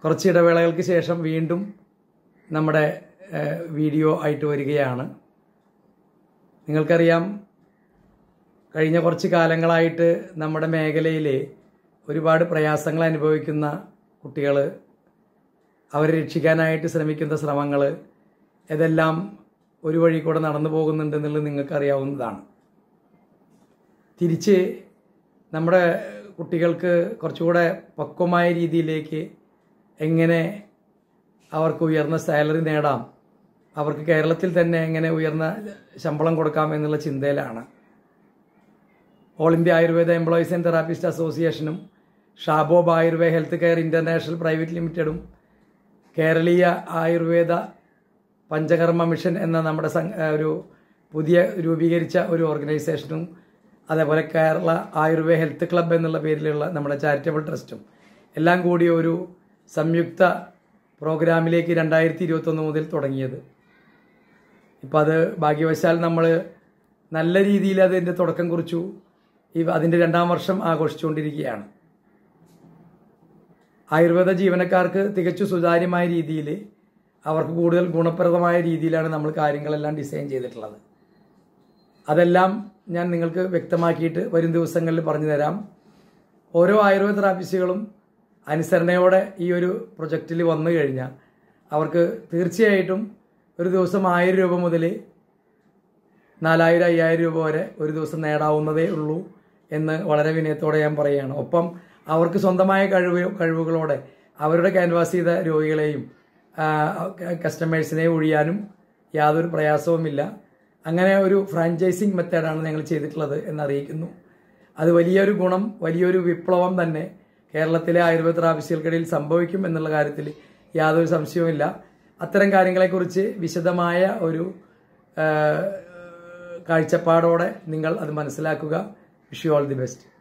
കുറച്ച് ഇടവേളകൾക്ക് ശേഷം വീണ്ടും നമ്മുടെ ഏഹ്, വീഡിയോ ആയിട്ട് വരികയാണ് നിങ്ങൾക്കറിയാം കഴിഞ്ഞ കുറച്ച് കാലങ്ങളായിട്ട് നമ്മുടെ മേഖലയിൽ ഒരുപാട് പ്രയാസങ്ങൾ അനുഭവിക്കുന്ന കുട്ടികൾ അവരെ രക്ഷിക്കാനായിട്ട് ശ്രമിക്കുന്ന ശ്രമങ്ങൾ ഇതെല്ലാം ഒരു വഴി കൂടെ നടന്നു പോകുന്നുണ്ടെന്നുള്ളത് നിങ്ങൾക്കറിയാവുന്നതാണ് തിരിച്ച് നമ്മുടെ കുട്ടികൾക്ക് കുറച്ചുകൂടെ പക്വമായ രീതിയിലേക്ക് എങ്ങനെ അവർക്ക് ഉയർന്ന സാലറി നേടാം അവർക്ക് കേരളത്തിൽ തന്നെ എങ്ങനെ ഉയർന്ന ശമ്പളം കൊടുക്കാം എന്നുള്ള ചിന്തയിലാണ് all India Ayurveda employees and therapist അസോസിയേഷനും ഷാബോബ് Ayurveda health care international private ലിമിറ്റഡും കേരളീയ ആയുർവേദ പഞ്ചകർമ്മ മിഷൻ എന്ന നമ്മുടെ സംഘ- ഏഹ് ഒരു പുതിയ രൂപീകരിച്ച ഒരു ഓർഗനൈസേഷനും അതേപോലെ കേരള ആയുർവേദ ഹെൽത്ത് ക്ലബ്ബ് എന്നുള്ള പേരിലുള്ള നമ്മുടെ ചാരിറ്റബിൾ ട്രസ്റ്റും എല്ലാം കൂടി ഒരു സംയുക്ത പ്രോഗ്രാമിലേക്ക് രണ്ടായിരത്തി ഇരുപത്തൊന്ന് മുതൽ തുടങ്ങിയത് ഇപ്പം അത് ഭാഗ്യവശാൽ നമ്മൾ നല്ല രീതിയിൽ അതിൻ്റെ തുടക്കം കുറിച്ചു ഈ അതിൻ്റെ രണ്ടാം വർഷം ആഘോഷിച്ചുകൊണ്ടിരിക്കുകയാണ് ആയുർവേദ ജീവനക്കാർക്ക് തികച്ചു സുതാര്യമായ രീതിയിൽ അവർക്ക് കൂടുതൽ ഗുണപ്രദമായ രീതിയിലാണ് നമ്മൾ കാര്യങ്ങളെല്ലാം ഡിസൈൻ ചെയ്തിട്ടുള്ളത് അതെല്ലാം ഞാൻ നിങ്ങൾക്ക് വ്യക്തമാക്കിയിട്ട് വരും ദിവസങ്ങളിൽ പറഞ്ഞു തരാം ഓരോ ആയുർവേദ തെറാപ്പിസ്റ്റുകളും അനുസരണയോടെ ഈ ഒരു പ്രൊജക്റ്റിൽ വന്നു കഴിഞ്ഞാൽ അവർക്ക് തീർച്ചയായിട്ടും ഒരു ദിവസം ആയിരം രൂപ മുതൽ നാലായിരം അയ്യായിരം രൂപ വരെ ഒരു ദിവസം നേടാവുന്നതേ ഉള്ളൂ എന്ന് വളരെ വിനയത്തോടെ ഞാൻ പറയുകയാണ് ഒപ്പം അവർക്ക് സ്വന്തമായ കഴിവ് കഴിവുകളോടെ അവരുടെ ക്യാൻവാസ് ചെയ്ത രോഗികളെയും ആ, കസ്റ്റമേഴ്സിനെ ഒഴിയാനും യാതൊരു പ്രയാസവുമില്ല അങ്ങനെ ഒരു ഫ്രാഞ്ചൈസിങ് മെത്തേഡാണ് ഞങ്ങൾ ചെയ്തിട്ടുള്ളത് എന്നറിയിക്കുന്നു അത് വലിയൊരു ഗുണം വലിയൊരു വിപ്ലവം തന്നെ കേരളത്തിലെ ആയുർവേദ തെറാപ്പിസ്റ്റുകൾക്കിടയിൽ സംഭവിക്കും എന്നുള്ള കാര്യത്തിൽ യാതൊരു സംശയവുമില്ല അത്തരം കാര്യങ്ങളെക്കുറിച്ച് വിശദമായ ഒരു ആ, കാഴ്ചപ്പാടോടെ നിങ്ങൾ അത് മനസ്സിലാക്കുക wish you all the best